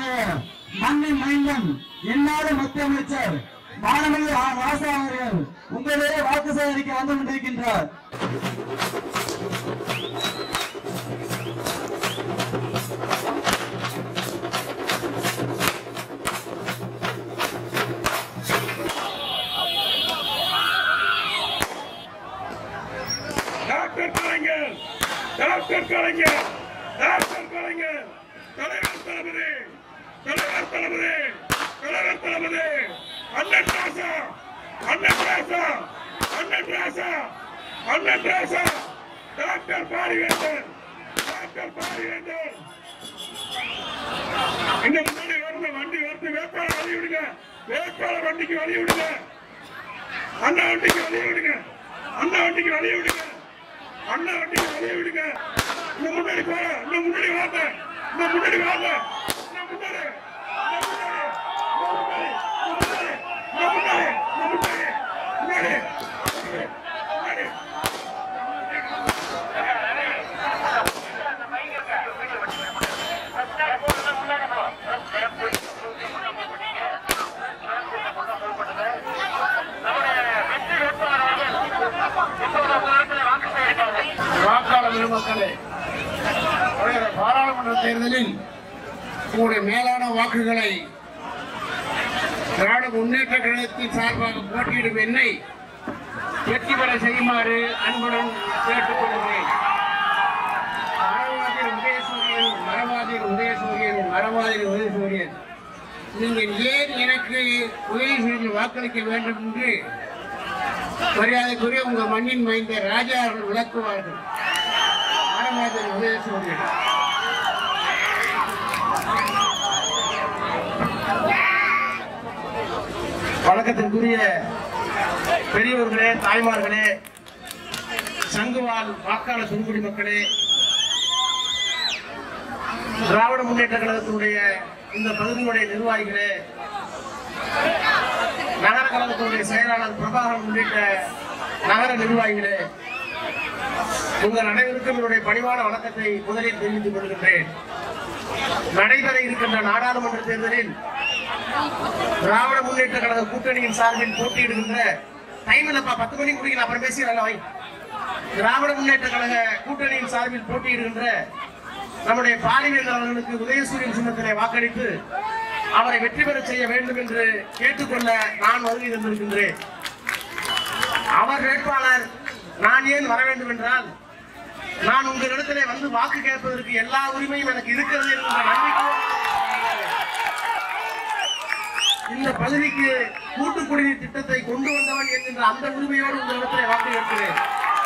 மண்ணின் மைந்தன் எந்நாடு மத்திய அமைச்சர் மாணவர்கள் ராசா அவர்கள் உங்களிடையே வாக்கு சேகரிக்க வந்து கொண்டிருக்கின்றார் doctor Kalaignar doctor Kalaignar doctor Kalaignar தலைவர் தளபதி தலைவர் தளபதி தலைவர் தளபதி அண்ணன் ராசா அண்ணன் ராசா அண்ணன் ராசா அண்ணன் ராசா டாக்டர் பாரிவேந்தன் டாக்டர் பாரிவேந்தன் இன்னும் முன்னாடி வருது வண்டி வருது வேட்பாளர் வழி விடுங்க வேட்பாளர் வண்டிக்கு வழி விடுங்க அண்ணா வண்டிக்கு வழி விடுங்க அண்ணா வண்டிக்கு வழி விடுங்க அண்ணா வண்டிக்கு வழி விடுங்க இன்னும் முன்னாடி போற இன்னும் முன்னாடி வாங்க இன்னும் முன்னாடி வாங்க இன்னும் முன்னாடி இன்னும் முன்னாடி இன்னும் முன்னாடி இன்னும் முன்னாடி இன்னும் முன்னாடி முன்னாடி முன்னாடி வாக்காளர் பெருமக்களே வருகிற பாராளுமன்ற தேர்தலில் உங்களுடைய மேலான வாக்குகளை திராவிட முன்னேற்ற கழகத்தின் சார்பாக போட்டியிடும் என்னை வெற்றி பெற செய்யுமாறு அன்புடன் கேட்டுக்கொள்கிறேன் மரவாதிர் உதயசூரியன் மரவாதிர் உதயசூரியன் மரவாதிர் உதயசூரியன் நீங்கள் ஏன் எனக்கு உதவி செய்து வாக்களிக்க வேண்டும் என்று மரியாதைக்குரிய உங்க மண்ணின் மைந்த ராஜா அவர்கள் விளக்குவார்கள் மரவாதிர் உதயசூரியன் வணக்கத்திற்குரிய பெரியவர்களே தாய்மார்களே சங்குவால் வாக்காளர் பெருங்குடி மக்களே திராவிட முன்னேற்ற கழகத்தினுடைய இந்த பகுதியினுடைய நிர்வாகிகளே நகர கழகத்தினுடைய செயலாளர் பிரபாகரன் உள்ளிட்ட நகர நிர்வாகிகளே உங்கள் அனைவருக்கும் என்னுடைய பணிவான வணக்கத்தை முதலில் தெரிவித்துக் கொள்கின்றேன் நடைபெற இருக்கின்ற நாடாளுமன்ற தேர்தலில் திராவிட முன்னேற்ற கழக கூட்டணியின் சார்பில் போட்டியிடுகின்ற டைம் இல்லப்பா பத்து மணிக்கு முடிக்கல அப்புறம் பேசிக்கலாம் வை திராவிட முன்னேற்ற கழக கூட்டணியின் சார்பில் போட்டியிடுகின்ற நம்முடைய பாலிவேந்தர் அவர்களுக்கு உதயசூரியன் சின்னத்திலே வாக்களித்து அவரை வெற்றி பெற செய்ய வேண்டும் என்று கேட்டுக்கொள்ள நான் வருகை தந்திருக்கின்றேன் அவர் வேட்பாளர் நான் ஏன் வர வேண்டும் என்றால் நான் உங்களிடத்திலே வந்து வாக்கு கேட்பதற்கு எல்லா உரிமையும் எனக்கு இருக்கிறது என்கிற நம்பிக்கையோடு இந்த பகுதிக்கு கூட்டு குடிநீர் திட்டத்தை கொண்டு வந்தவன் என்கின்ற அந்த உரிமையோடு உங்களிடத்திலே வாக்கு கேட்கிறேன்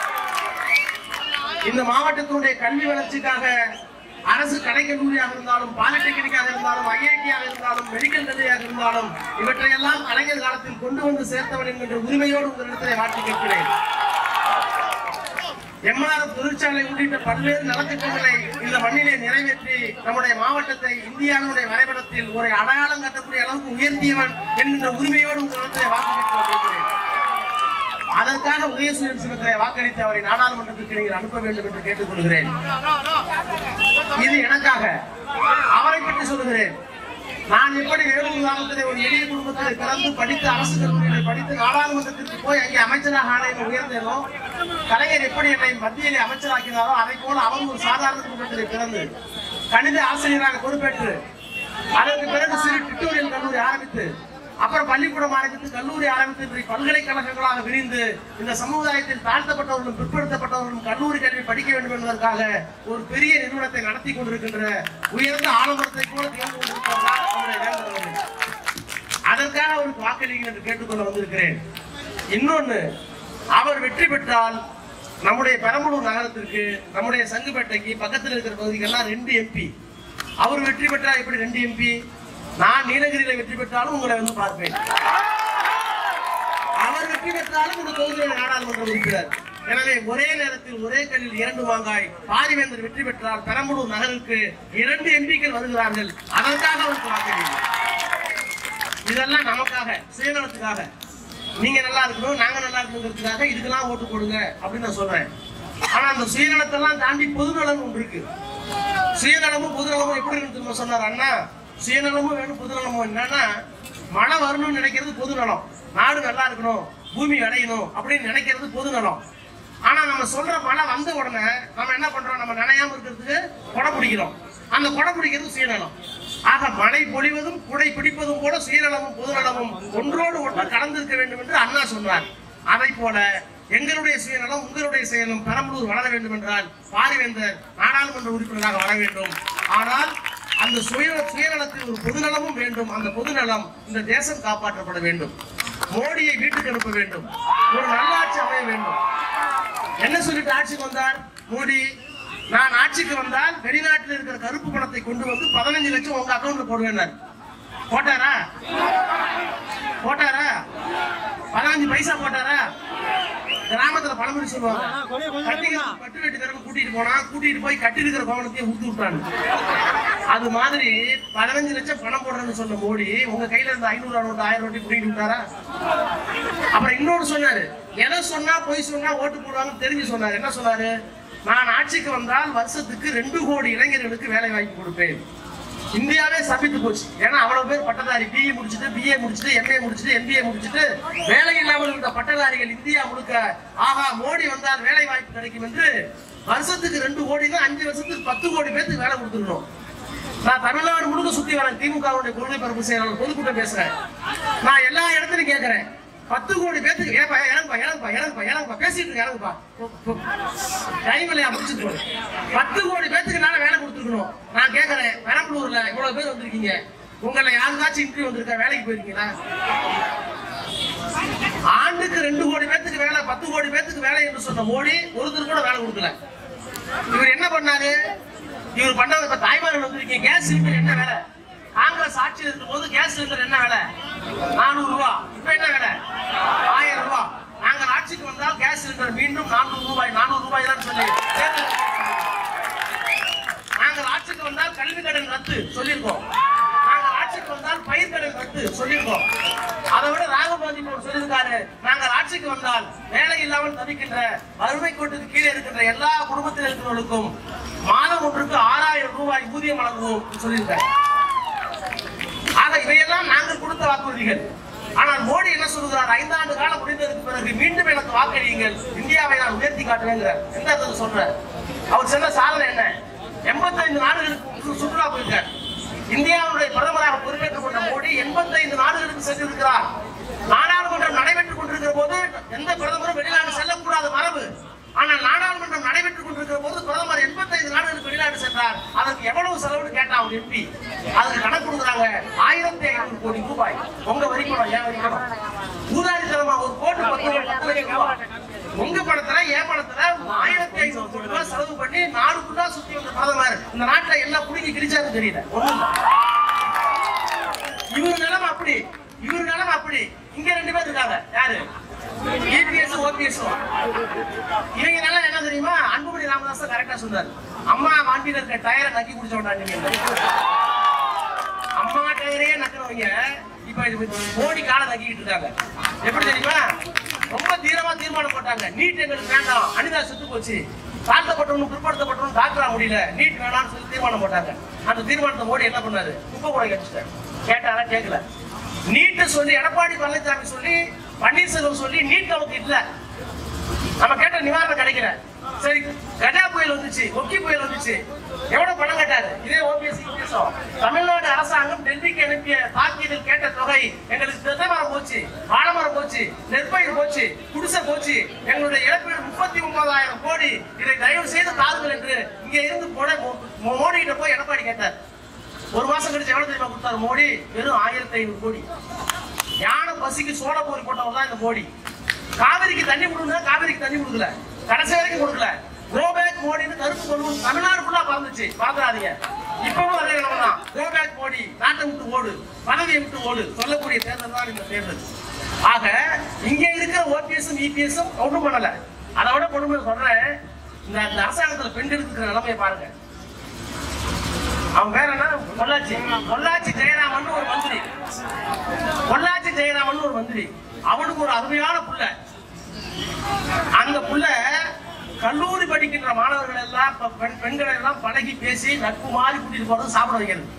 இந்த மாவட்டத்தினுடைய கல்வி வளர்ச்சிக்காக அரசு கலைக்கல்லூரியாக இருந்தாலும் பாலிடெக்னிக்காக இருந்தாலும் ஐஐடியாக இருந்தாலும் மெடிக்கல் கல்லூரியாக இருந்தாலும் இவற்றையெல்லாம் கலைஞர் காலத்தில் கொண்டு வந்து சேர்த்தவன் என்கின்ற உரிமையோடு உங்களிடத்திலே வாக்கு கேட்கிறேன் எம்ஆர்எஃப் தொழிற்சாலை உள்ளிட்ட பல்வேறு நலத்திட்டங்களை இந்த மண்ணிலே நிறைவேற்றி நம்முடைய மாவட்டத்தை இந்தியாவினுடைய வரைபடத்தில் ஒரு அடையாளம் கட்டக்கூடிய அளவுக்கு உயர்த்தியவன் என்கின்ற உரிமையோடு உங்களிடத்திலே வாக்கு கேட்டு வந்திருக்கிறேன் அதற்காக உதயசூரியன் சிவத்தை வாக்களித்து அவரை நாடாளுமன்றத்திற்கு நீங்கள் அனுப்ப வேண்டும் என்று கேட்டுக்கொள்கிறேன் இது எனக்காக அவரை பற்றி சொல்லுகிறேன் நான் எப்படி வேலூர் கிராமத்திலே ஒரு எளிய குடும்பத்திலே பிறந்து படித்து அரசு கல்லூரியிலே படித்து நாடாளுமன்றத்திற்கு போய் அங்கே அமைச்சராக ஆன என்னை உயர்ந்தேனோ கலைஞர் எப்படி என்னை மத்தியிலே அமைச்சராக்கினாரோ அதை போல அவர் ஒரு சாதாரண குடும்பத்திலே பிறந்து கணித ஆசிரியராக பொறுப்பேற்று அதற்கு பிறகு சிறு டிட்டோரியல் கல்லூரி ஆரம்பித்து அப்புறம் பள்ளிக்கூடம் ஆரம்பித்து கல்லூரி ஆரம்பித்து இன்றைக்கு பல்கலைக்கழகங்களாக விரிந்து இந்த சமுதாயத்தில் தாழ்த்தப்பட்டவர்களும் பிற்படுத்தப்பட்டவர்களும் கல்லூரி கல்வி படிக்க வேண்டும் என்பதற்காக ஒரு பெரிய நிறுவனத்தை நடத்தி கொண்டிருக்கின்ற உயர்ந்த ஆலமரத்தை போல திகழ்ந்து கொண்டிருப்பவர்தான் நம்முடைய வேந்தர் அவர்கள். அதற்காக அவருக்கு வாக்களிங்கள் என்று கேட்டுக்கொள்ள வந்திருக்கிறேன் இன்னொன்னு அவர் வெற்றி பெற்றால் நம்முடைய பெரம்பலூர் நகரத்திற்கு நம்முடைய சங்குப்பேட்டைக்கு பக்கத்தில் இருக்கிற பகுதிகள்லாம் ரெண்டு எம்பி அவர் வெற்றி பெற்றால் எப்படி ரெண்டு எம்பி நான் நீலகிரியில வெற்றி பெற்றாலும் உங்களை வந்து பார்ப்பேன் அவர் வெற்றி பெற்றாலும் உங்க தொகுதியில் நாடாளுமன்ற உறுப்பினர் எனவே ஒரே நேரத்தில் ஒரே கல்லில் இரண்டு மாங்காய் பாரிவேந்தர் வெற்றி பெற்றால் பெரம்பலூர் நகருக்கு இரண்டு எம்பிக்கள் வருகிறார்கள் அதற்காக அவருக்கு வாக்களியுங்கள் இதெல்லாம் நமக்காக சுயநலத்துக்காக நீங்க நல்லா இருக்கணும் நாங்க நல்லா இருக்கணுங்கிறதுக்காக இதுக்கெல்லாம் ஓட்டு போடுங்க அப்படின்னு நான் சொல்றேன் ஆனா அந்த சுயநலத்தெல்லாம் தாண்டி பொதுநலம் ஒன்று இருக்கு சுயநலமும் பொதுநலமும் எப்படி இருக்கு சொன்னார் அண்ணா சுயநலமும் வேணும் பொதுநலமும் என்னன்னா மழை வரணும்னு நினைக்கிறது பொதுநலம் நாடு நல்லா இருக்கணும் பூமி விளையணும் அப்படின்னு நினைக்கிறது பொதுநலம் ஆனா நம்ம சொல்ற மழை வந்த உடனே நம்ம என்ன பண்றோம் நம்ம நனையாம இருக்கிறதுக்கு கொடை பிடிக்கிறோம் அந்த கொடை பிடிக்கிறது சுயநலம் ஆக மழை பொழிவதும் குடை பிடிப்பதும் கூட சுயநலமும் பொதுநலமும் ஒன்றோடு ஒன்று கலந்திருக்க வேண்டும் என்று அண்ணா சொன்னார் அதை போல எங்களுடைய சுயநலம் உங்களுடைய சுயநலம் பெரம்பலூர் வளர வேண்டும் என்றால் பாரிவேந்தர் நாடாளுமன்ற உறுப்பினராக வர வேண்டும் ஆனால் அந்த சுய சுயநலத்தில் ஒரு பொதுநலமும் வேண்டும் அந்த பொதுநலம் இந்த தேசம் காப்பாற்றப்பட வேண்டும் மோடியை வீட்டுக்கு அனுப்ப வேண்டும் ஒரு நல்லாட்சி அமைய வேண்டும் என்ன சொல்லிட்டு ஆட்சிக்கு வந்தார் மோடி நான் ஆட்சிக்கு வந்தால் வெளிநாட்டில் இருக்கிற கருப்பு பணத்தை கொண்டு வந்து பதினஞ்சு லட்சம் உங்க அக்கௌண்ட்ல போடுவேன் போட்டாரா போட்டாரா பதினஞ்சு பைசா போட்டாரா கிராமத்துல பழமொழி சொல்லுவாங்க கட்டி கட்டு வெட்டிக்காரங்க கூட்டிட்டு போனா கூட்டிட்டு போய் கட்டி இருக்கிற கவனத்தையும் ஊத்து விட்டாங்க அது மாதிரி பதினஞ்சு லட்சம் பணம் போடுறேன்னு சொன்ன மோடி உங்க கையில இருந்த ஐநூறு அறுநூறு ஆயிரம் ரூபாய் கூட்டிட்டு விட்டாரா அப்புறம் இன்னொரு சொன்னாரு எதை சொன்னா பொய் சொன்னா ஓட்டு போடுவாங்கன்னு தெரிஞ்சு சொன்னாரு என்ன சொன்னாரு நான் ஆட்சிக்கு வந்தால் வருஷத்துக்கு ரெண்டு கோடி இளைஞர்களுக்கு வேலை வாய்ப்பு கொடுப்பேன் இந்தியாவே சபித்து போச்சு ஏன்னா அவ்வளவு பேர் பட்டதாரி பிஇ முடிச்சுட்டு பிஏ முடிச்சுட்டு எம்ஏ முடிச்சுட்டு எம்பிஏ முடிச்சுட்டு வேலை இல்லாமல் இருந்த பட்டதாரிகள் இந்தியா முழுக்க ஆஹா மோடி வந்தால் வேலை வாய்ப்பு கிடைக்கும் என்று வருஷத்துக்கு ரெண்டு கோடினா அஞ்சு வருஷத்துக்கு பத்து கோடி பேருக்கு வேலை கொடுத்துருக்கணும் நான் தமிழ்நாடு முழுக்க சுத்தி வரேன் திமுகவுடைய கொள்கை பரப்பு செயலாளர் பொதுக்கூட்டம் பேசுறேன் நான் எல்லா இடத்துலயும் கேட்கிறேன் பத்து கோடி பேத்துக்கு ஏப்பா இறங்குப்பா இறங்குப்பா இறங்குப்பா இறங்குப்பா பேசிட்டு இருக்க இறங்குப்பா டைம் இல்லையா முடிச்சுட்டு போடு. பத்து கோடி பேத்துக்கு நாள வேலை கொடுத்துருக்கணும் நான் கேட்கறேன் பெரம்பலூர்ல இவ்வளவு பேர் வந்திருக்கீங்க உங்களை யாருக்காச்சும் இன்டர்வியூ வந்திருக்கா வேலைக்கு போயிருக்கீங்களா ஆண்டுக்கு ரெண்டு கோடி பேத்துக்கு வேலை பத்து கோடி பேத்துக்கு வேலை என்று சொன்ன மோடி ஒருத்தர் கூட வேலை கொடுக்கல இவர் என்ன பண்ணாரு இவர் பண்ணது இப்ப தாய்மார்கள் வந்திருக்கீங்க கேஸ் சிலிண்டர் என்ன வேலை காங்கிரஸ் ஆட்சியில் இருக்கும் போது கேஸ் சிலிண்டர் என்ன வேலை நானூறு ரூபா இப்ப என்ன வேலை ஆயிரம் ரூபாய் நாங்கள் ஆட்சிக்கு வந்தால் கேஸ் சிலிண்டர் மீண்டும் நானூறு ரூபாய் நானூறு ரூபாய் தான் சொல்லி தேர்தல் நாங்கள் ஆட்சிக்கு வந்தால் கல்வி கடன் ரத்து சொல்லியிருக்கோம் நாங்கள் ஆட்சிக்கு வந்தால் பயிர் கடன் ரத்து சொல்லியிருக்கோம் அதை விட ராகுல் காந்தி இப்போ சொல்லியிருக்காரு நாங்கள் ஆட்சிக்கு வந்தால் வேலை இல்லாமல் தவிக்கின்ற வறுமை கோட்டுக்கு கீழே இருக்கின்ற எல்லா குடும்பத்தில் இருக்கிறவர்களுக்கும் மாதம் ஒன்றுக்கு ஆறாயிரம் ரூபாய் ஊதியம் வழங்குவோம் சொல்லியிருக்காரு ஆக இவையெல்லாம் நாங்கள் கொடுத்த வாக்குறுதிகள் ஆனால் மோடி என்ன சொல்கிறார் ஐந்தாண்டு காலம் முடிந்ததற்கு பிறகு மீண்டும் எனக்கு வாக்களியுங்கள் இந்தியாவை நான் உயர்த்தி காட்டுவேங்கிறார் எந்த அர்த்தத்தில் சொல்றார் அவர் சென்ற சாதனை என்ன எண்பத்தைந்து நாடுகளுக்கு சு- சுற்றுலா போயிருக்கார் இந்தியாவுடைய பிரதமராக பொறுப்பேற்றுக் கொண்ட மோடி எண்பத்தைந்து நாடுகளுக்கு சென்றிருக்கிறார் நாடாளுமன்றம் நடைபெற்றுக் கொண்டிருக்கிற போது எந்த பிரதமரும் வெளிநாடு செல்லக்கூடாத மரபு ஆனால் நாடாளுமன்றம் நடைபெற்றுக் கொண்டிருக்கிற போது பிரதமர் எண்பத்தைந்து நாடுகளுக்கு வெளிநாடு சென்றார் அதற்கு எவ்வளவு செலவுன்னு கேட்டான் அவர் எம்பி அதுக்கு கணக்கு கொடுக்குறாங்க ஆயிரத்தி ஐநூறு கோடி ரூபாய் உங்க வரி பணம் ஏன் வரி பணம் ஊதாரித்தனமா ஒரு கோட்டு பத்து லட்சம் பத்து லட்சம் ரூபாய் உங்க பணத்துல என் பணத்துல ஆயிரத்தி ஐநூறு கோடி ரூபாய் செலவு பண்ணி நாடு ஃபுல்லா சுத்தி வந்த பிரதமர் இந்த நாட்டுல எல்லாம் புடுங்கி கிழிச்சாருன்னு தெரியல ஒண்ணும் இல்ல. இவர் நிலைமை அப்படி இவர் நிலைமை அப்படி இங்க ரெண்டு பேர் இருக்காங்க யாரு இபிஎஸ் ஓபிஎஸ் இவங்க நல்லா என்ன தெரியுமா அன்புமணி ராமதாஸ் கரெக்டா சொன்னாரு அம்மா வண்டியில இருக்க டயரை நக்கி குடிச்சோம்டா நீங்க அம்மா டயரையே நக்கிறவங்க இப்ப இது மோடி காலை நக்கிட்டு இருக்காங்க எப்படி தெரியுமா ரொம்ப தீரமா தீர்மானம் போட்டாங்க நீட் எங்களுக்கு வேண்டாம் அனிதா செத்து போச்சு தாழ்த்தப்பட்டவனும் பிற்படுத்தப்பட்டவனும் டாக்டரா முடியல நீட் வேணாம்னு சொல்லி தீர்மானம் போட்டாங்க அந்த தீர்மானத்தை மோடி என்ன பண்ணாரு குப்பை கூட கழிச்சிட்டாரு கேட்டாரா கேட்கல நீட்டு சொல்லி எடப்பாடி பழனிசாமி சொல்லி பன்னீர்செல்வம் சொல்லி நீட் நமக்கு இல்ல நம்ம கேட்ட நிவாரணம் கிடைக்கல சரி கஜா புயல் வந்துச்சு ஒக்கி புயல் வந்துச்சு எவ்வளவு பணம் கேட்டாரு இதே ஓபிஎஸ் பேசும் தமிழ்நாடு அரசாங்கம் டெல்லிக்கு அனுப்பிய தாக்கீதில் கேட்ட தொகை எங்களுக்கு தென்னை மரம் போச்சு வாழை மரம் போச்சு நெற்பயிர் போச்சு குடிசை போச்சு எங்களுடைய இழப்பீடு முப்பத்தி ஒன்பதாயிரம் கோடி இதை தயவு செய்து தாருங்கள் என்று இங்க இருந்து போட மோடி கிட்ட போய் எடப்பாடி கேட்டார் ஒரு மாசம் கழிச்சு எவ்வளவு தெரியுமா கொடுத்தாரு மோடி வெறும் ஆயிரத்தி ஐநூறு கோடி யானை பசிக்கு சோள போரி போட்டவர் தான் இந்த மோடி காவிரிக்கு தண்ணி கொடுங்க காவிரிக்கு தண்ணி கொடுக்கல கடைசி வரைக்கும் கொடுக்கல கோபேக் மோடின்னு கருப்பு கொள்ளும் தமிழ்நாடு ஃபுல்லா பறந்துச்சு மறந்துடாதீங்க இப்பவும் அதே நிலைமை தான் கோபேக் மோடி நாட்டை விட்டு ஓடு பதவியை விட்டு ஓடு சொல்லக்கூடிய தேர்தல் தான் இந்த தேர்தல் ஆக இங்க இருக்கிற ஓபிஎஸும் இபிஎஸும் ஒன்றும் பண்ணல அதை விட கொடுமை சொல்றேன் இந்த இந்த அரசாங்கத்துல பெண்களுக்கு இருக்கிற நிலைமையை பாருங்க அவன் பேர் என்ன பொள்ளாச்சி பொள்ளாச்சி ஜெயராமன் ஒரு மந்திரி பொள்ளாச்சி ஜெயராமன் ஒரு மந்திரி அவனுக்கு ஒரு அருமையான புள்ள அந்த புள்ள கல்லூரி படிக்கின்ற மாணவர்கள் எல்லாம் ப- பெண் பெண்களை எல்லாம் பழகி பேசி நட்பு மாதிரி கூட்டிட்டு போறது சாப்பிட வைக்கிறது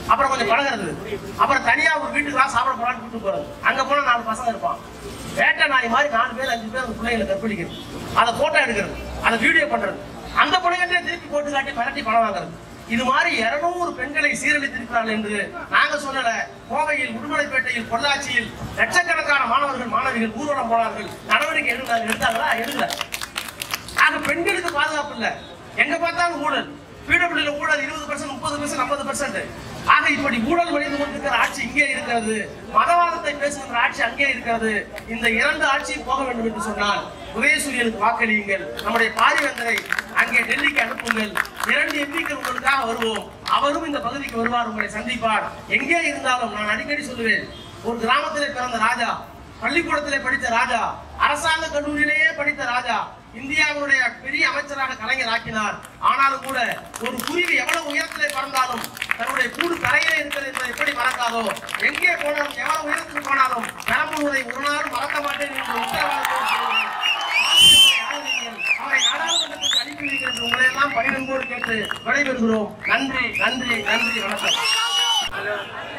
அப்புறம் கொஞ்சம் பழகிறது அப்புறம் தனியா ஒரு வீட்டுக்கு தான் சாப்பிட போறான்னு கூட்டு போறது அங்க போனா நாலு பசங்க இருப்பான் வேட்டை நாய் மாதிரி நாலு பேர் அஞ்சு பேர் அந்த பிள்ளைங்களை கற்பழிக்கிறது அதை போட்டோ எடுக்கிறது அதை வீடியோ பண்றது அந்த பிள்ளைகிட்டே திருப்பி போட்டு காட்டி மிரட்டி பணம் வாங்குறது இது மாதிரி இருநூறு பெண்களை சீரழித்திருக்கிறார்கள் என்று நாங்க சொல்லல கோவையில் உடுமலைப்பேட்டையில் பொள்ளாச்சியில் லட்சக்கணக்கான மாணவர்கள் மாணவிகள் ஊர்வலம் போனார்கள் நடவடிக்கை எடுத்தாங்க எடுத்தாங்களா எடுக்கல ஆக பெண்களுக்கு பாதுகாப்பு இல்ல எங்க பார்த்தாலும் ஊழல் பிடபிள்யூல ஊழல் இருபது பர்சன்ட் முப்பது பர்சன்ட் ஐம்பது பர்சன்ட் ஆக இப்படி ஊழல் வழிந்து கொண்டிருக்கிற ஆட்சி இங்கே இருக்கிறது மதவாதத்தை பேசுகின்ற ஆட்சி அங்கே இருக்கிறது இந்த இரண்டு ஆட்சியும் போக வேண்டும் என்று சொன்னால் உதயசூரியனுக்கு வாக்களியுங்கள் நம்முடைய பாரிவேந்தரை அங்கே டெல்லிக்கு அனுப்புங்கள் இரண்டு எம்பிக்கள் உங்களுக்காக வருவோம் அவரும் இந்த பகுதிக்கு வருவார் உங்களை சந்திப்பார் எங்கே இருந்தாலும் நான் அடிக்கடி சொல்லுவேன் ஒரு கிராமத்திலே பிறந்த ராஜா பள்ளிக்கூடத்திலே படித்த ராஜா அரசாங்க கல்லூரியிலேயே படித்த ராஜா இந்தியாவுடைய பெரிய அமைச்சராக கலைஞர் ஆக்கினார் ஆனாலும் கூட ஒரு குருவி எவ்வளவு உயரத்திலே பறந்தாலும் தன்னுடைய கூடு கரையிலே இருக்கிறது என்பதை எப்படி மறக்காதோ எங்கே போனாலும் எவ்வளவு உயரத்துக்கு போனாலும் பெரம்பலூரை ஒரு நாளும் மறக்க மாட்டேன் என்று உத்தரவாதத்தோடு சொல்கிறேன். ஆதரியுங்கள். அவரை நாடாளுமன்றத்துக்கு அனுப்பிவீர்கள் என்று உங்களை எல்லாம் பணிவன்போடு கேட்டு விடைபெறுகிறோம் நன்றி நன்றி நன்றி வணக்கம்